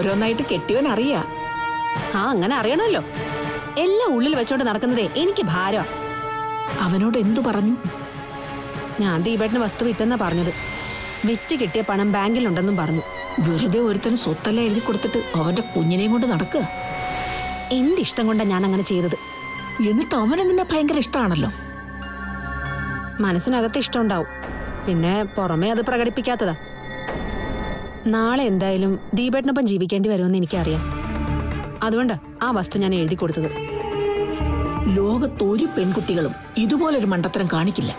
ഓരോന്നായിട്ട് കെട്ടിയവൻ അറിയാ ആ അങ്ങനെ അറിയണമല്ലോ എല്ലാം ഉള്ളിൽ വെച്ചോണ്ട് നടക്കുന്നതേ എനിക്ക് ഭാരമാ അവനോട് എന്തു പറഞ്ഞു ഞാൻ ദീപേട്ടന് വസ്തു വിറ്റെന്നാ പറഞ്ഞത് വിറ്റ് കിട്ടിയ പണം ബാങ്കിലുണ്ടെന്നും പറഞ്ഞു വെറുതെ ഒരുത്തന് സ്വത്തെല്ലാം എഴുതി കൊടുത്തിട്ട് അവന്റെ കുഞ്ഞിനെയും കൊണ്ട് നടക്കുക എന്റെ ഇഷ്ടം കൊണ്ടാ ഞാൻ അങ്ങനെ ചെയ്തത് എന്നിട്ട് അവന് നിന്നെ ഭയങ്കര ഇഷ്ടമാണല്ലോ മനസ്സിനകത്ത് ഇഷ്ടമുണ്ടാവും പിന്നെ പുറമേ അത് പ്രകടിപ്പിക്കാത്തതാ നാളെ എന്തായാലും ദീപേട്ടനൊപ്പം ജീവിക്കേണ്ടി വരുമെന്ന് എനിക്കറിയാം അതുകൊണ്ടാ ആ വസ്തു ഞാൻ എഴുതി കൊടുത്തത് ലോകത്തൊരു പെൺകുട്ടികളും ഇതുപോലൊരു മണ്ടത്തരം കാണിക്കില്ല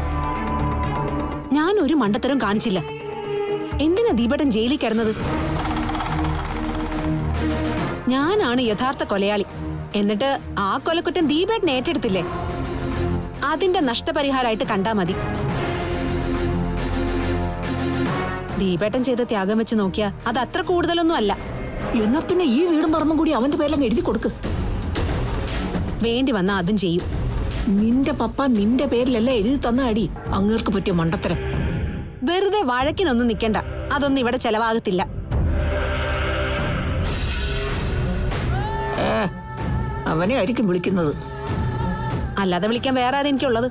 ഞാൻ ഒരു മണ്ടത്തരം കാണിച്ചില്ല എന്തിനാ ദീപേട്ടൻ ജയിലിൽ കിടന്നത് ഞാനാണ് യഥാർത്ഥ കൊലയാളി എന്നിട്ട് ആ കൊലക്കുറ്റം ദീപേട്ടൻ ഏറ്റെടുത്തില്ലേ അതിന്റെ നഷ്ടപരിഹാരമായിട്ട് കണ്ടാ മതി ദീപേട്ടൻ ചെയ്ത ത്യാഗം വെച്ച് നോക്കിയാ അത് അത്ര കൂടുതലൊന്നും അല്ല എന്നാ പിന്നെ ഈ വീടും പറമ്പും കൂടി അവന്റെ പേരിലങ്ങ് എഴുതി കൊടുക്ക് വേണ്ടി വന്നാ അതും ചെയ്യും നിന്റെ പപ്പ നിന്റെ പേരിലല്ല എഴുതി തന്ന അടി അങ്ങേർക്ക് പറ്റിയ മണ്ടത്തരം വെറുതെ വഴക്കിനൊന്നും നിക്കണ്ട അതൊന്നും ഇവിടെ ചെലവാകത്തില്ല ഏ അവനെ ആയിരിക്കും വിളിക്കുന്നത് അല്ലാതെ വിളിക്കാൻ വേറെ ആരും എനിക്കുള്ളത്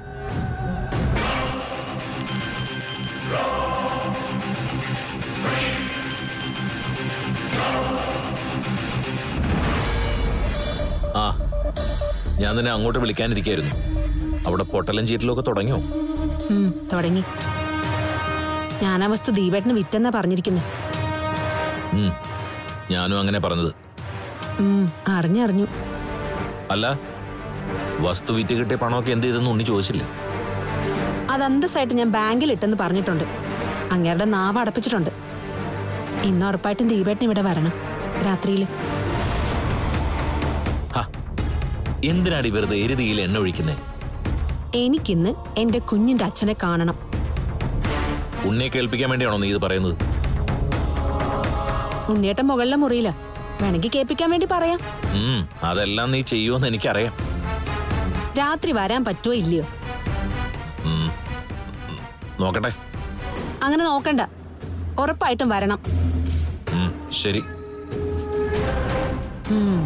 ആ ഞാൻ നിന്നെ അങ്ങോട്ട് വിളിക്കാനിരിക്കായിരുന്നു അവിടെ പൊട്ടലും ചീറ്റലും ഒക്കെ തുടങ്ങിയോ ഉം, തുടങ്ങി ഞാൻ ആ വസ്തു ദീപേട്ടന് വിറ്റെന്നാ പറഞ്ഞിരിക്കുന്നത് ഉം, ഞാനും അങ്ങനെ പറഞ്ഞത് അറിഞ്ഞറിഞ്ഞു അല്ല വസ്തു വിറ്റ് കിട്ടിയ പണമൊക്കെ എന്ത് ചെയ്തെന്ന് ഉണ്ണി ചോദിച്ചില്ലേ അത് അന്തസ്സായിട്ട് ഞാൻ ബാങ്കിൽ ഇട്ടെന്ന് പറഞ്ഞിട്ടുണ്ട് അങ്ങേരുടെ നാവ് അടപ്പിച്ചിട്ടുണ്ട് ഇന്ന് ഉറപ്പായിട്ടും ദീപേട്ടൻ ഇവിടെ വരണം രാത്രിയിൽ ഹ, എന്തിനാടി വെറുതെ എരുതിയിൽ എണ്ണ ഒഴിക്കുന്നേ എനിക്കിന്ന് എന്റെ കുഞ്ഞിന്റെ അച്ഛനെ കാണണം ഉണ്ണിയെ കേൾപ്പിക്കാൻ വേണ്ടിയാണോ നീ ഇത് പറയുന്നത് ഉണ്ണിയേട്ടൻ മുകളിലെ മുറിയില്ല വേണമെങ്കിൽ കേൾപ്പിക്കാൻ വേണ്ടി പറയാം ഉം, അതെല്ലാം നീ ചെയ്യുമെന്ന് എനിക്കറിയാം രാത്രി വരാൻ പറ്റുമോ ഇല്ലയോ ഉം, ഉം, നോക്കട്ടെ അങ്ങനെ നോക്കണ്ട ഉറപ്പായിട്ടും വരണം ഉം, ശരി ഉം.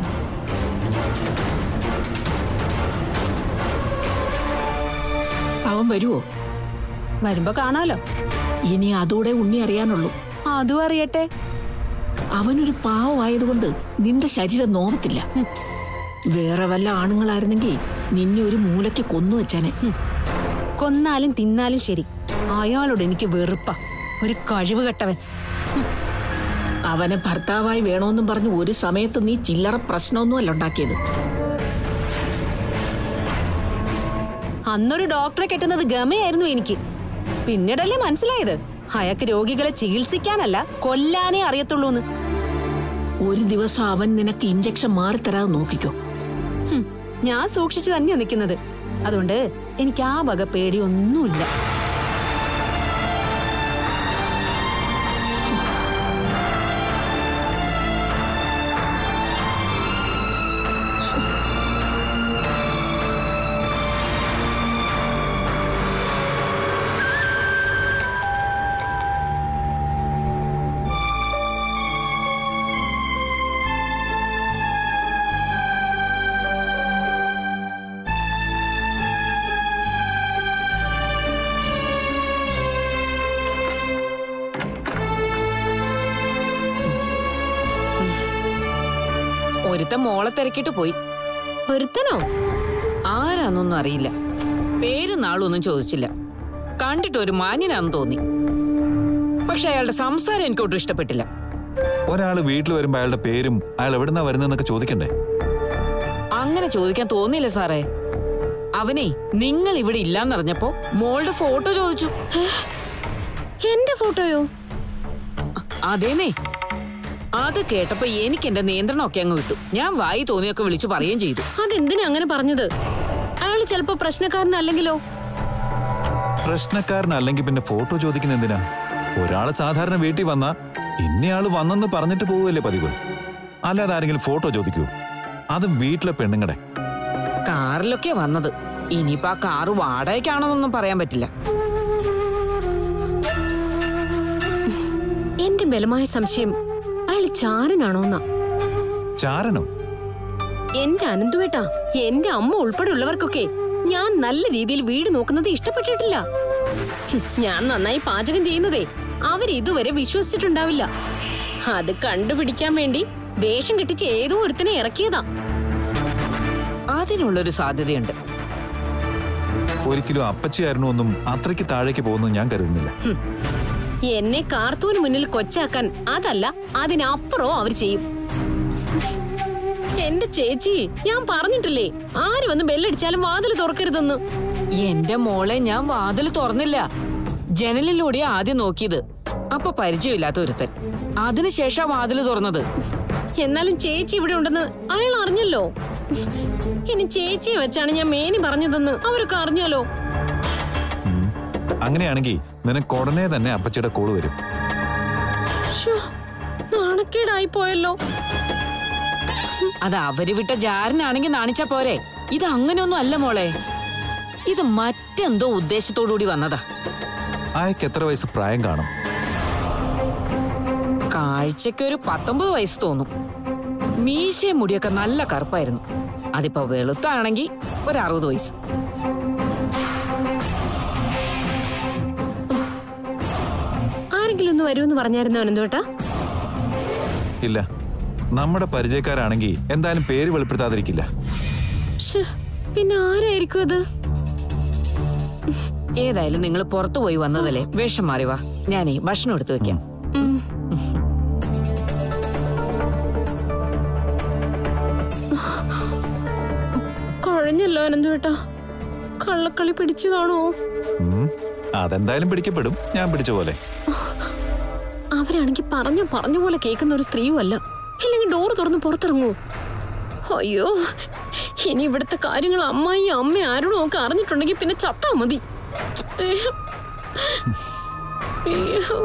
അവൻ വരുവോ വരുമ്പോ കാണാലോ ഇനി അതോടെ ഉണ്ണി അറിയാനുള്ളൂ അതും അറിയട്ടെ അവനൊരു പാവമായതുകൊണ്ട് നിന്റെ ശരീരം നോവത്തില്ല വേറെ വല്ല ആണുങ്ങളായിരുന്നെങ്കിൽ നിന്നെ ഒരു മൂലയ്ക്ക് കൊന്നു വെച്ചാനെ കൊന്നാലും തിന്നാലും ശരി അയാളോട് എനിക്ക് വെറുപ്പ ഒരു കഴിവ് കെട്ടവൻ അവനെ ഭർത്താവായി വേണോന്നും പറഞ്ഞ് ഒരു സമയത്ത് നീ ചില്ലറ പ്രശ്നമൊന്നുമല്ല ഉണ്ടാക്കിയത് അന്നൊരു ഡോക്ടറെ കെട്ടുന്നത് ഗമയായിരുന്നു എനിക്ക് പിന്നീടല്ലേ മനസ്സിലായത് അയാൾക്ക് രോഗികളെ ചികിത്സിക്കാനല്ല കൊല്ലാനേ അറിയത്തുള്ളൂന്ന് ഒരു ദിവസം അവൻ നിനക്ക് ഇഞ്ചക്ഷൻ മാറിത്തരാതെ നോക്കിക്കോ ഹും, ഞാൻ സൂക്ഷിച്ചു തന്നെയാ നിൽക്കുന്നത് അതുകൊണ്ട് എനിക്ക് ആ വക പേടിയൊന്നുമില്ല ഒരുത്തൻ മോളെ തിരക്കിട്ട് പോയി ഒരുത്തനോ ആരാന്നൊന്നും അറിയില്ല പേര് നാളൊന്നും ചോദിച്ചില്ല കണ്ടിട്ട് ഒരു മാന്യനാന്ന് തോന്നി പക്ഷെ അയാളുടെ സംസാരം എനിക്കൊട്ടും ഇഷ്ടപ്പെട്ടില്ല ഒരാള് വീട്ടിൽ വരുമ്പോ അയാളുടെ പേരും അയാൾ എവിടുന്നാ വരുന്നതെന്നൊക്കെ ചോദിക്കണ്ടേ അങ്ങനെ ചോദിക്കാൻ തോന്നിയില്ല സാറേ അവനെ നിങ്ങൾ ഇവിടെ ഇല്ലാന്നറിഞ്ഞപ്പോ മോളുടെ ഫോട്ടോ ചോദിച്ചു എന്റെ ഫോട്ടോയോ അതേന്നേ അത് കേട്ടപ്പോ എനിക്ക് എന്റെ നിയന്ത്രണമൊക്കെ അങ്ങ് വിട്ടു ഞാൻ വായി തോന്നിയൊക്കെ വിളിച്ചു പറയുകയും ചെയ്തു അതെന്തിനാ അങ്ങനെ പറഞ്ഞത് അയാൾ ചിലപ്പോ പ്രശ്നക്കാരനല്ലെങ്കിലോ പ്രശ്നക്കാരനല്ലെങ്കിൽ പിന്നെ ഫോട്ടോ ചോദിക്കുന്ന എന്തിനാ ഒരാള് സാധാരണ വീട്ടിൽ വന്നാ ഇന്നയാള് വന്നെന്ന് പറഞ്ഞിട്ട് പോവുകയല്ലേ പതിവ് അല്ലാതെ ആരെങ്കിലും ഫോട്ടോ ചോദിക്കൂ അതും വീട്ടിലെ പെണ്ണുങ്ങടെ കാറിലൊക്കെ വന്നത് ഇനിയിപ്പോ ആ കാറ് വാടകയ്ക്കാണോന്നൊന്നും പറയാൻ പറ്റില്ല എന്റെ ബലമായ സംശയം അയാൾ അയാൾ ചാരനാണോന്നാ ചാരണോ എന്റെ അനന്തുവേട്ടാ എന്റെ അമ്മ ഉൾപ്പെടെ ഉള്ളവർക്കൊക്കെ ഞാൻ നല്ല രീതിയിൽ വീട് നോക്കുന്നത് ഇഷ്ടപ്പെട്ടിട്ടില്ല ഹും, ഞാൻ നന്നായി പാചകം ചെയ്യുന്നതേ അവരിതുവരെ വിശ്വസിച്ചിട്ടുണ്ടാവില്ല അത് കണ്ടുപിടിക്കാൻ വേണ്ടി വേഷം കെട്ടിച്ച് ഏതോ ഒരുത്തിനെ ഇറക്കിയതാ അതിനുള്ളൊരു സാധ്യതയുണ്ട് ഒരിക്കലും അപ്പച്ചിയായിരുന്നു ഒന്നും അത്രയ്ക്ക് താഴേക്ക് പോകുന്നത് ഞാൻ കരുതുന്നില്ല ഹും. എന്നെ കാർത്തൂന് മുന്നിൽ കൊച്ചാക്കാൻ അതല്ല അതിനപ്പുറവും അവർ ചെയ്യും എന്റെ ചേച്ചി ഞാൻ പറഞ്ഞിട്ടില്ലേ ആര് വന്ന് ബെല്ലടിച്ചാലും വാതിൽ തുറക്കരുതെന്ന് എന്റെ മോളെ ഞാൻ വാതിൽ തുറന്നില്ല ജനലിലൂടെ ആദ്യം നോക്കിയത് അപ്പൊ പരിചയമില്ലാത്ത ഒരുത്തൻ അതിനുശേഷം വാതിൽ തുറന്നത് എന്നാലും ചേച്ചി ഇവിടെ ഉണ്ടെന്ന് അയാൾ അറിഞ്ഞല്ലോ ഇനി ചേച്ചിയെ വെച്ചാണ് ഞാൻ മേനി പറഞ്ഞതെന്ന് അവരൊക്കെ അറിഞ്ഞല്ലോ ഉം. അങ്ങനെയാണെങ്കിൽ നിനക്ക് ഉടനെ തന്നെ അപ്പച്ചിയുടെ കോള് വരും ശ്ശോ, നാണക്കേടായി പോയല്ലോ അത് അവര് വിട്ട ജാരനാണെങ്കിൽ നാണിച്ചാ പോരെ ഇത് അങ്ങനെയൊന്നും അല്ല മോളെ ഇത് മറ്റെന്തോ ഉദ്ദേശത്തോടുകൂടി വന്നതാ അയക്ക് എത്ര വയസ്സ് പ്രായം കാണും കാഴ്ചയ്ക്ക് ഒരു പത്തൊമ്പത് വയസ്സ് തോന്നും മീശയും മുടിയൊക്കെ നല്ല കറുപ്പായിരുന്നു അതിപ്പോ വെളുത്താണെങ്കിൽ ഒരു അറുപത് വയസ്സ് ആരെങ്കിലും ഒന്ന് വരുമെന്ന് പറഞ്ഞായിരുന്നോ അനന്തോട്ടാ ഇല്ല നമ്മുടെ പരിചയക്കാരാണെങ്കിൽ എന്തായാലും പേര് വെളിപ്പെടുത്താതിരിക്കില്ല ശ്ശേ, പിന്നെ ആരായിരിക്കും അത് ഏതായാലും നിങ്ങൾ പുറത്തു പോയി വന്നതല്ലേ വേഷം മാറി വാ ഞാനേ ഭക്ഷണം എടുത്തു വെക്കാം ഉം. കഴിഞ്ഞല്ലോ അനന്തോട്ടാ കള്ളക്കളി പിടിച്ചു കാണോ ഉം. അതെന്തായാലും പിടിക്കപ്പെടും ഞാൻ പിടിച്ച പോലെ അവരാണെങ്കിൽ പറഞ്ഞ പറഞ്ഞ പോലെ കേൾക്കുന്ന ഒരു സ്ത്രീയും അല്ല ഇല്ലെങ്കിൽ ഡോറ് തുറന്ന് പുറത്തിറങ്ങൂ അയ്യോ ഇനി ഇവിടുത്തെ കാര്യങ്ങൾ അമ്മായി അമ്മ ആരോടും ഒക്കെ അറിഞ്ഞിട്ടുണ്ടെങ്കിൽ പിന്നെ ചത്താ മതി അയ്യോ. അയ്യോ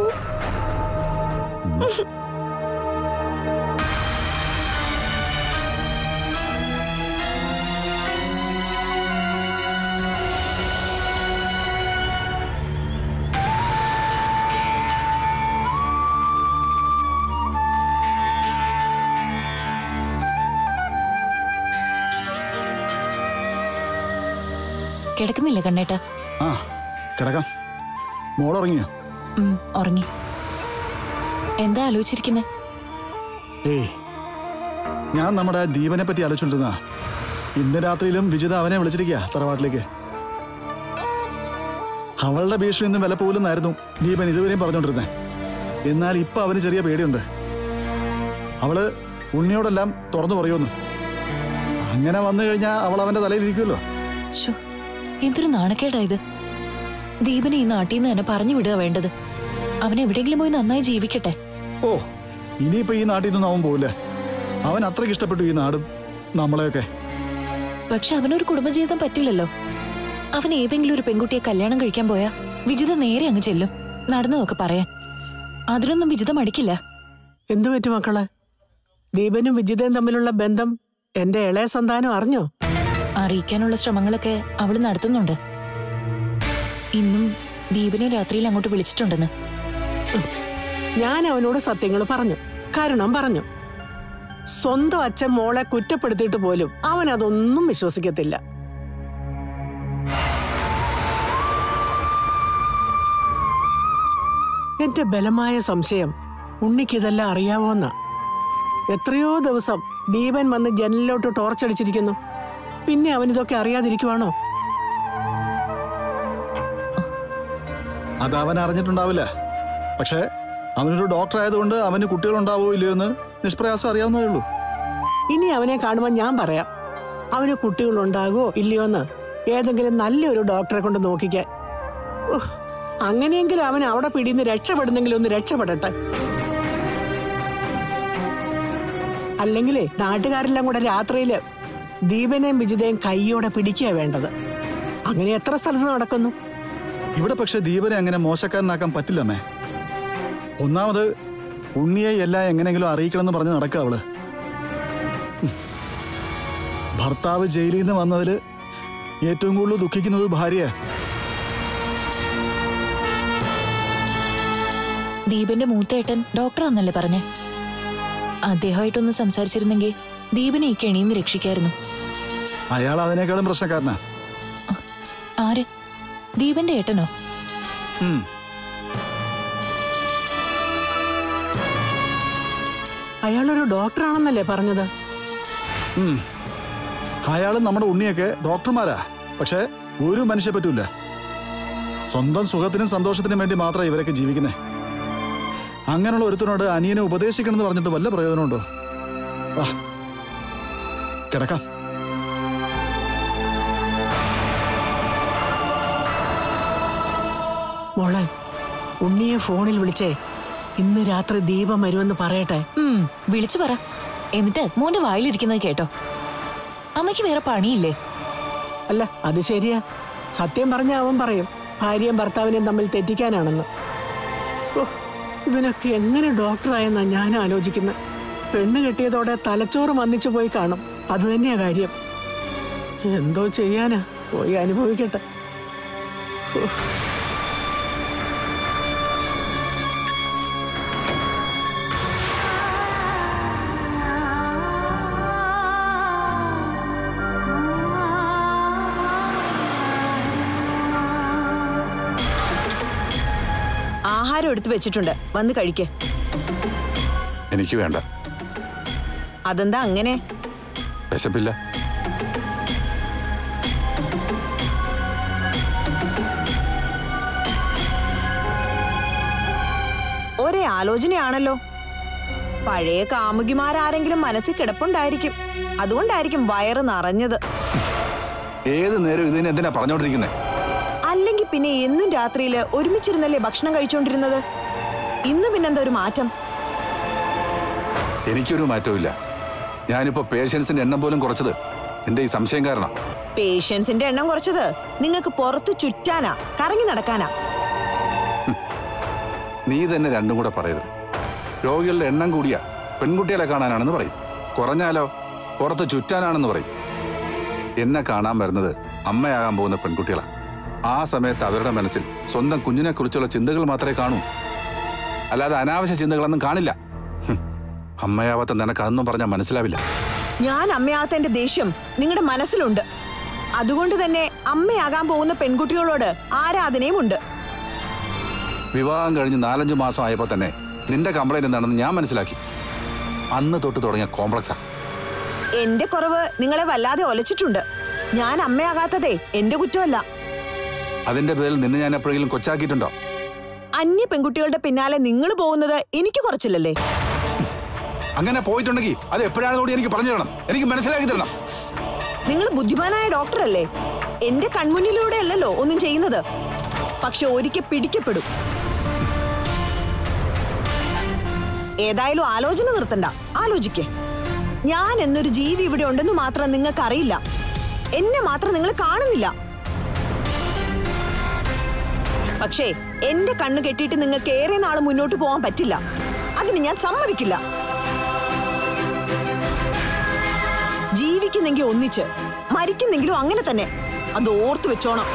കിടക്കുന്നില്ല കണ്ണേട്ടാ ആ കിടക്കാം മോൾ ഉറങ്ങിയോ ഉം, ഉറങ്ങി എന്താ ആലോചിച്ചിരിക്കുന്നേ ഏയ് ഞാൻ നമ്മുടെ ദീപനെ പറ്റി ആലോചിച്ചോണ്ടിരുന്ന ഇന്ന് രാത്രിയിലും വിജിത അവനെ വിളിച്ചിരിക്കുക തറവാട്ടിലേക്ക് അവളുടെ ഭീഷണി ഒന്നും വില പോലെന്നായിരുന്നു ദീപൻ ഇതുവരെയും പറഞ്ഞുകൊണ്ടിരുന്നത് എന്നാൽ ഇപ്പൊ അവന് ചെറിയ പേടിയുണ്ട് അവള് ഉണ്ണിയോടെല്ലാം തുറന്നു പറയുമെന്ന് അങ്ങനെ വന്നു കഴിഞ്ഞാൽ അവൾ അവന്റെ തലയിലിരിക്കുമല്ലോ ശോ, എന്തൊരു നാണക്കേടാ ഇത് ദീപനെ ഈ നാട്ടിൽ നിന്ന് തന്നെ പറഞ്ഞു വിടുക വേണ്ടത് അവൻ എവിടെയെങ്കിലും പോയി നന്നായി ജീവിക്കട്ടെ ഓ ഇനിയിപ്പോ ഈ നാട്ടിൽ നിന്നും അവൻ പോവില്ല അവൻ അത്രയ്ക്ക് ഇഷ്ടപ്പെട്ടു ഈ നാടും നമ്മളെയൊക്കെ പക്ഷെ അവനൊരു കുടുംബജീവിതം പറ്റില്ലല്ലോ അവൻ ഏതെങ്കിലും ഒരു പെൺകുട്ടിയെ കല്യാണം കഴിക്കാൻ പോയാ വിജിത നേരെ അങ്ങ് ചെല്ലും നടന്നതൊക്കെ പറയാൻ അതിനൊന്നും വിജിത മടിക്കില്ല എന്തു പറ്റി മക്കളെ ദീപനും വിജിതയും തമ്മിലുള്ള ബന്ധം എന്റെ ഇളയ സന്താനം അറിഞ്ഞോ അറിയിക്കാനുള്ള ശ്രമങ്ങളൊക്കെ അവള് നടത്തുന്നുണ്ട് ഇന്നും ദീപനെ രാത്രിയിൽ അങ്ങോട്ട് വിളിച്ചിട്ടുണ്ടെന്ന് ഞാൻ അവനോട് സത്യങ്ങൾ പറഞ്ഞു കാരണം പറഞ്ഞു സ്വന്തം അച്ഛൻ മോളെ കുറ്റപ്പെടുത്തിയിട്ട് പോലും അവൻ അതൊന്നും വിശ്വസിക്കത്തില്ല എന്റെ ബലമായ സംശയം ഉണ്ണിക്ക് ഇതെല്ലാം അറിയാവോന്ന എത്രയോ ദിവസം ദീപൻ വന്ന് ജനലിലോട്ട് ടോർച്ചടിച്ചിരിക്കുന്നു പിന്നെ അവൻ ഇതൊക്കെ അറിയാതിരിക്കുവാണോ അത് അവൻ അറിഞ്ഞിട്ടുണ്ടാവില്ല പക്ഷേ അവനൊരു ഡോക്ടർ ആയതുകൊണ്ട് അവന് കുട്ടികളുണ്ടാവോ ഇല്ലയോ എന്ന് നിഷ്പ്രയാസം അറിയാവുന്നതേ ഉള്ളൂ ഇനി അവനെ കാണുമ്പോൾ ഞാൻ പറയാം അവന് കുട്ടികളുണ്ടാകോ ഇല്ലയോന്ന് ഏതെങ്കിലും നല്ലൊരു ഡോക്ടറെ കൊണ്ട് നോക്കിക്കാൻ ഉഹ്, അങ്ങനെയെങ്കിലും അവൻ അവിടെ പിടിന്ന് രക്ഷപ്പെടുന്നെങ്കിലും ഒന്ന് രക്ഷപ്പെടട്ടെ അല്ലെങ്കിലേ നാട്ടുകാരെല്ലാം കൂടെ രാത്രിയില് ദീപനെയും വിജിതയും കൈയോടെ പിടിക്കുക വേണ്ടത് അങ്ങനെ എത്ര സ്ഥലത്ത് നടക്കുന്നു ഇവിടെ പക്ഷെ ദീപനെ അങ്ങനെ മോശക്കാരനാക്കാൻ പറ്റില്ലമ്മേ ഒന്നാമത് ഉണ്ണിയെ എല്ലാം എങ്ങനെയെങ്കിലും അറിയിക്കണമെന്ന് പറഞ്ഞ് നടക്കുക അവള് ഉം. ഭർത്താവ് ജയിലിൽ നിന്ന് വന്നതില് ഏറ്റവും കൂടുതൽ ദുഃഖിക്കുന്നത് ഭാര്യയാ ദീപന്റെ മൂത്തേട്ടൻ ഡോക്ടറാന്നല്ലേ പറഞ്ഞേ അദ്ദേഹമായിട്ടൊന്ന് സംസാരിച്ചിരുന്നെങ്കിൽ ദീപനെ ഈ കെണിന്ന് രക്ഷിക്കായിരുന്നു അയാൾ അതിനേക്കാളും പ്രശ്നക്കാരനാ ആര് ദീപന്റെ ഏട്ടനോ ഉം. അയാളൊരു ഡോക്ടറാണെന്നല്ലേ പറഞ്ഞത് ഉം. അയാളും നമ്മുടെ ഉണ്ണിയൊക്കെ ഡോക്ടർമാരാ പക്ഷെ ഒരു മനുഷ്യ പറ്റൂല സ്വന്തം സുഖത്തിനും സന്തോഷത്തിനും വേണ്ടി മാത്രമാണ് ഇവരൊക്കെ ജീവിക്കുന്നേ അങ്ങനെയുള്ള ഒരുത്തനോട് അനിയനെ ഉപദേശിക്കണം എന്ന് പറഞ്ഞിട്ട് വല്ല പ്രയോജനമുണ്ടോ വാ കിടക്കാം മോളെ ഉണ്ണിയെ ഫോണിൽ വിളിച്ചേ ഇന്ന് രാത്രി ദീപം വരുമെന്ന് പറയട്ടെ ഉം, വിളിച്ചു പറ എന്നിട്ട് മോന്റെ വായിലിരിക്കുന്നത് കേട്ടോ അമ്മയ്ക്ക് വേറെ പണിയില്ലേ അല്ല അത് ശരിയാ സത്യം പറഞ്ഞ അവൻ പറയും ഭാര്യയും ഭർത്താവിനെയും തമ്മിൽ തെറ്റിക്കാനാണെന്ന് ഓ ഇവനൊക്കെ എങ്ങനെ ഡോക്ടറായെന്നാ ഞാൻ ആലോചിക്കുന്നത് പെണ്ണ് കെട്ടിയതോടെ തലച്ചോറ് മന്നിച്ചു പോയി കാണും അത് തന്നെയാ കാര്യം എന്തോ ചെയ്യാനാ പോയി അനുഭവിക്കട്ടെ ആഹാരം എടുത്തു വെച്ചിട്ടുണ്ട് വന്ന് കഴിക്ക് എനിക്ക് വേണ്ട അതെന്താ അങ്ങനെ വിശപ്പില്ല ഒരേ ആലോചനയാണല്ലോ പഴയ കാമുകിമാരാരെങ്കിലും മനസ്സിൽ കിടപ്പുണ്ടായിരിക്കും അതുകൊണ്ടായിരിക്കും വയറ് നിറഞ്ഞത് ഏത് നേരം ഇതിനെ എന്തിനാ പറഞ്ഞോണ്ടിരിക്കുന്നത് അല്ലെങ്കിൽ പിന്നെ എന്നും രാത്രിയിൽ ഒരുമിച്ചിരുന്നല്ലേ ഭക്ഷണം കഴിച്ചോണ്ടിരുന്നത് ഇന്ന് പിന്നെന്താ ഒരു മാറ്റം എനിക്കൊരു മാറ്റവും ഞാനിപ്പോ പേഷ്യൻസിന്റെ എണ്ണം പോലും കുറച്ചത് നിന്റെ ഈ സംശയം കാരണം പേഷ്യൻസിന്റെ എണ്ണം കുറച്ചത് നിങ്ങൾക്ക് പുറത്ത് ചുറ്റാനാ കറങ്ങി നടക്കാനാ നീ തന്നെ രണ്ടും കൂടെ പറയരുത് രോഗികളുടെ എണ്ണം കൂടിയ പെൺകുട്ടികളെ കാണാനാണെന്ന് പറയും കുറഞ്ഞാലോ പുറത്ത് ചുറ്റാനാണെന്ന് പറയും എന്നെ കാണാൻ വരുന്നത് അമ്മയാകാൻ പോകുന്ന പെൺകുട്ടികളാ ആ സമയത്ത് അവരുടെ മനസ്സിൽ സ്വന്തം കുഞ്ഞിനെ കുറിച്ചുള്ള ചിന്തകൾ മാത്രമേ കാണൂ അല്ലാതെ അനാവശ്യ ചിന്തകളൊന്നും കാണില്ല ഹും. അമ്മയാവാത്ത നിനക്ക് അതൊന്നും പറഞ്ഞാൽ മനസ്സിലാവില്ല ഞാൻ അമ്മയാകത്തതിന്റെ ദേഷ്യം നിങ്ങളുടെ മനസ്സിലുണ്ട് അതുകൊണ്ട് തന്നെ അമ്മയാകാൻ പോകുന്ന പെൺകുട്ടികളോട് ആരാധനയും ഉണ്ട് വിവാഹം കഴിഞ്ഞ് നാലഞ്ച് മാസം ആയപ്പോൾ തന്നെ നിന്റെ കംപ്ലൈന്റ് എന്താണെന്ന് ഞാൻ മനസ്സിലാക്കി അന്ന് തൊട്ട് തുടങ്ങിയ കോംപ്ലക്സാ എന്റെ കുറവ് നിങ്ങളെ വല്ലാതെ ഒലച്ചിട്ടുണ്ട് ഞാൻ അമ്മയാകാത്തതേ എന്റെ കുറ്റമല്ല അതിന്റെ പേരിൽ നിന്നെ ഞാൻ എപ്പോഴെങ്കിലും കൊച്ചാക്കിയിട്ടുണ്ടോ അന്യ പെൺകുട്ടികളുടെ പിന്നാലെ നിങ്ങൾ പോകുന്നത് എനിക്ക് കുറച്ചില്ലല്ലേ അങ്ങനെ പോയിട്ടുണ്ടെങ്കിൽ അത് എപ്പോഴാണെന്ന് കൂടി എനിക്ക് പറഞ്ഞു തരണം എനിക്ക് മനസ്സിലാക്കി തരണം നിങ്ങൾ ബുദ്ധിമാനായ ഡോക്ടറല്ലേ എന്റെ കൺമുന്നിലൂടെ അല്ലല്ലോ ഒന്നും ചെയ്യുന്നത് പക്ഷെ ഒരിക്കൽ പിടിക്കപ്പെടും ഏതായാലും ആലോചന നിർത്തണ്ട ആലോചിക്കേ ഞാൻ എന്നൊരു ജീവി ഇവിടെ ഉണ്ടെന്ന് മാത്രം നിങ്ങൾക്ക് അറിയില്ല എന്നെ മാത്രം നിങ്ങൾ കാണുന്നില്ല പക്ഷേ എന്റെ കണ്ണ് കെട്ടിയിട്ട് നിങ്ങൾക്ക് ഏറെ നാൾ മുന്നോട്ട് പോകാൻ പറ്റില്ല അതിന് ഞാൻ സമ്മതിക്കില്ല ജീവിക്കുന്നെങ്കിൽ ഒന്നിച്ച് മരിക്കുന്നെങ്കിലും അങ്ങനെ തന്നെ അത് ഓർത്തു വെച്ചോണം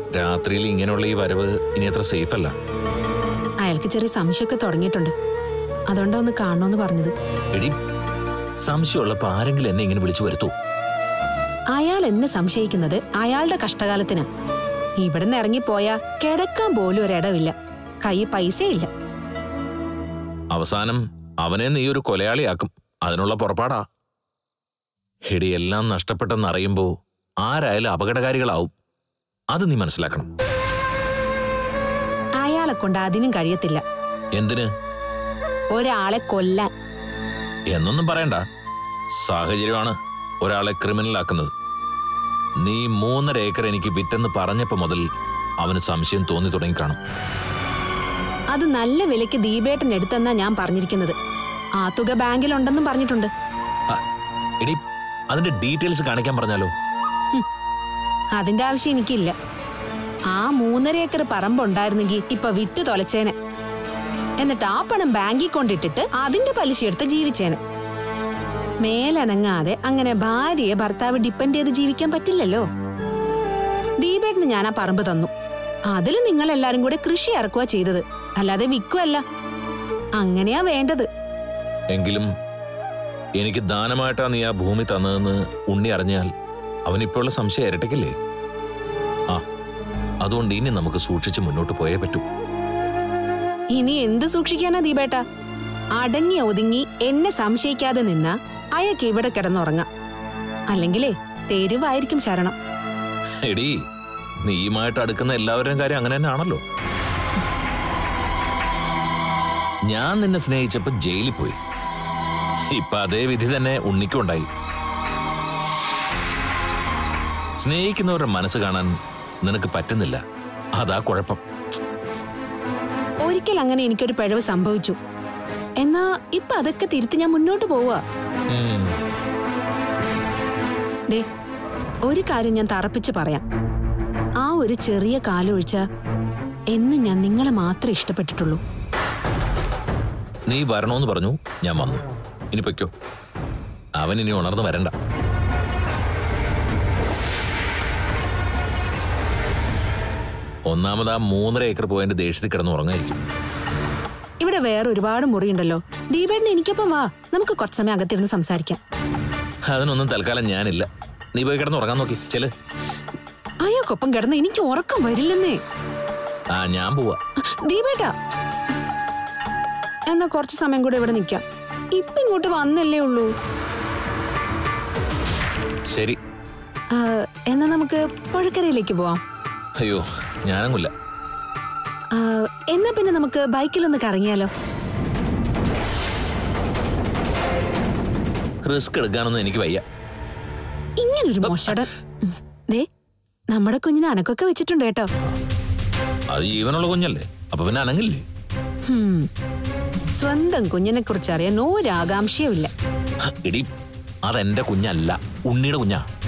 രാത്രിയിൽ ഇങ്ങനെയുള്ള ഈ വരവ് ഇനി അത്ര സേഫ് അല്ല അയാൾക്ക് ചെറിയ സംശയമൊക്കെ തുടങ്ങിയിട്ടുണ്ട് അതുകൊണ്ടാ ഒന്ന് കാണണമെന്ന് പറഞ്ഞത് എടി സംശയമുള്ളപ്പോ ആരെങ്കിലും എന്നെ ഇങ്ങനെ വിളിച്ചു വരുത്തൂ അയാൾ എന്നെ സംശയിക്കുന്നത് അയാളുടെ കഷ്ടകാലത്തിന് ഇവിടുന്ന് ഇറങ്ങിപ്പോയാ കിടക്കാൻ പോലും ഒരിടമില്ല കൈ പൈസയില്ല അവസാനം അവനെ നീ ഒരു കൊലയാളിയാക്കും അതിനുള്ള പുറപ്പാടാ എടി എല്ലാം നഷ്ടപ്പെട്ടെന്നറിയുമ്പോ ആരായാലും അപകടകാരികളാവും അത് നീ മനസ്സിലാക്കണം അയാളെ കൊണ്ട് അതിനും കഴിയത്തില്ല എന്തിന് ഒരാളെ കൊല്ലാൻ എന്നൊന്നും പറയണ്ട സാഹചര്യമാണ് ഒരാളെ ക്രിമിനലാക്കുന്നത് നീ മൂന്നര ഏക്കർ എനിക്ക് വിറ്റെന്ന് പറഞ്ഞപ്പോ മുതൽ അവന് സംശയം തോന്നി തുടങ്ങിക്കാണും അത് നല്ല വിലയ്ക്ക് ദീപേട്ടൻ എടുത്തെന്നാ ഞാൻ പറഞ്ഞിരിക്കുന്നത് ആ തുക ബാങ്കിലുണ്ടെന്നും പറഞ്ഞിട്ടുണ്ട് ആ, എടി അതിന്റെ ഡീറ്റെയിൽസ് കാണിക്കാൻ പറഞ്ഞാലോ അതിന്റെ ആവശ്യം എനിക്കില്ല ആ മൂന്നര ഏക്കർ പറമ്പുണ്ടായിരുന്നെങ്കിൽ ഇപ്പൊ വിറ്റ് തൊലച്ചേനെ എന്നിട്ട് ആ പണം ബാങ്കിൽ കൊണ്ടിട്ടിട്ട് അതിന്റെ പലിശ എടുത്ത് ജീവിച്ചേനെ മേലനങ്ങാതെ അങ്ങനെ ഭാര്യയെ ഭർത്താവ് ഡിപ്പെൻഡ് ചെയ്ത് ജീവിക്കാൻ പറ്റില്ലല്ലോ ദീപേട്ടന് ഞാൻ ആ പറമ്പ് തന്നു അതിൽ നിങ്ങൾ എല്ലാരും കൂടെ കൃഷി ഇറക്കുക ചെയ്തത് അല്ലാതെ വിൽക്കുമല്ല അങ്ങനെയാ വേണ്ടത് എങ്കിലും എനിക്ക് ദാനമായിട്ടാ നീ ആ ഭൂമി തന്നതെന്ന് ഉണ്ണി അറിഞ്ഞാൽ അവനിപ്പോഴുള്ള സംശയം ഇരട്ടിക്കില്ലേ ആ അതുകൊണ്ട് ഇനി നമുക്ക് സൂക്ഷിച്ച് മുന്നോട്ട് പോയേ പറ്റൂ ഇനി എന്ത് സൂക്ഷിക്കാനാ ദീപേട്ട അടങ്ങി ഒതുങ്ങി എന്നെ സംശയിക്കാതെ നിന്ന അയാൾക്ക് ഇവിടെ കിടന്നുറങ്ങാം അല്ലെങ്കിലേ തെരുവായിരിക്കും ശരണം എടി നീയുമായിട്ട് അടുക്കുന്ന എല്ലാവരുടെയും കാര്യം അങ്ങനെ തന്നെ ആണല്ലോ ഞാൻ നിന്നെ സ്നേഹിച്ചപ്പോ ജയിലിൽ പോയി ഇപ്പൊ അതേ വിധി തന്നെ ഉണ്ണിക്കുണ്ടായി സ്നേഹിക്കുന്നവരുടെ മനസ്സ് കാണാൻ നിനക്ക് പറ്റുന്നില്ല അതാ കുഴപ്പം ഒരിക്കൽ അങ്ങനെ എനിക്കൊരു പിഴവ് സംഭവിച്ചു എന്നാ ഇപ്പൊ അതൊക്കെ തിരുത്തി ഞാൻ മുന്നോട്ട് പോവുക ഉം. ദേ ഒരു കാര്യം ഞാൻ തറപ്പിച്ച് പറയാം ആ ഒരു ചെറിയ കാലൊഴിച്ച എന്നും ഞാൻ നിങ്ങളെ മാത്രമേ ഇഷ്ടപ്പെട്ടിട്ടുള്ളൂ നീ വരണോന്ന് പറഞ്ഞു ഞാൻ വന്നു ഇനി പൊയ്ക്കോ അവൻ ഇനി ഉണർന്നു വരണ്ട ഒന്നാമത് ആ മൂന്നര ഏക്കർ പോയതിന്റെ ദേഷ്യത്തിൽ കിടന്ന് ഉറങ്ങായിരിക്കും ഇവിടെ വേറെ ഒരുപാട് മുറിയുണ്ടല്ലോ ദീപേട്ടന് എനിക്കൊപ്പം വാ നമുക്ക് കുറച്ച് സമയം അകത്തിരുന്ന് സംസാരിക്കാം അതിനൊന്നും തൽക്കാലം ഞാനില്ല നീ പോയി കിടന്ന് ഉറങ്ങാൻ നോക്കി ചെല് അയാൾക്കൊപ്പം കിടന്ന് എനിക്ക് ഉറക്കം വരില്ലെന്നേ ആ ഞാൻ പോവാ ദീപേട്ട എന്നാ കുറച്ച് സമയം കൂടെ ഇവിടെ നിൽക്കാം ഇപ്പൊ ഇങ്ങോട്ട് വന്നല്ലേ ഉള്ളൂ ശരി ആ, എന്നാ നമുക്ക് പുഴക്കരയിലേക്ക് പോവാം അയ്യോ ഞാനങ്ങുമില്ല ആ, എന്നാ പിന്നെ നമുക്ക് ബൈക്കിലൊന്ന് കറങ്ങിയാലോ റിസ്ക് എടുക്കാനൊന്നും എനിക്ക് വയ്യ ഇങ്ങനൊരു മോശട ദേ നമ്മുടെ കുഞ്ഞിന് അനക്കൊക്കെ വെച്ചിട്ടുണ്ട് കേട്ടോ അത് ജീവനുള്ള കുഞ്ഞല്ലേ അപ്പൊ പിന്നെ അനങ്ങില്ലേ ഹും. സ്വന്തം കുഞ്ഞിനെ കുറിച്ച് അറിയാൻ ഒരാകാംക്ഷയും ഇല്ല ഹ, എടി അതെന്റെ കുഞ്ഞല്ല ഉണ്ണിയുടെ കുഞ്ഞാ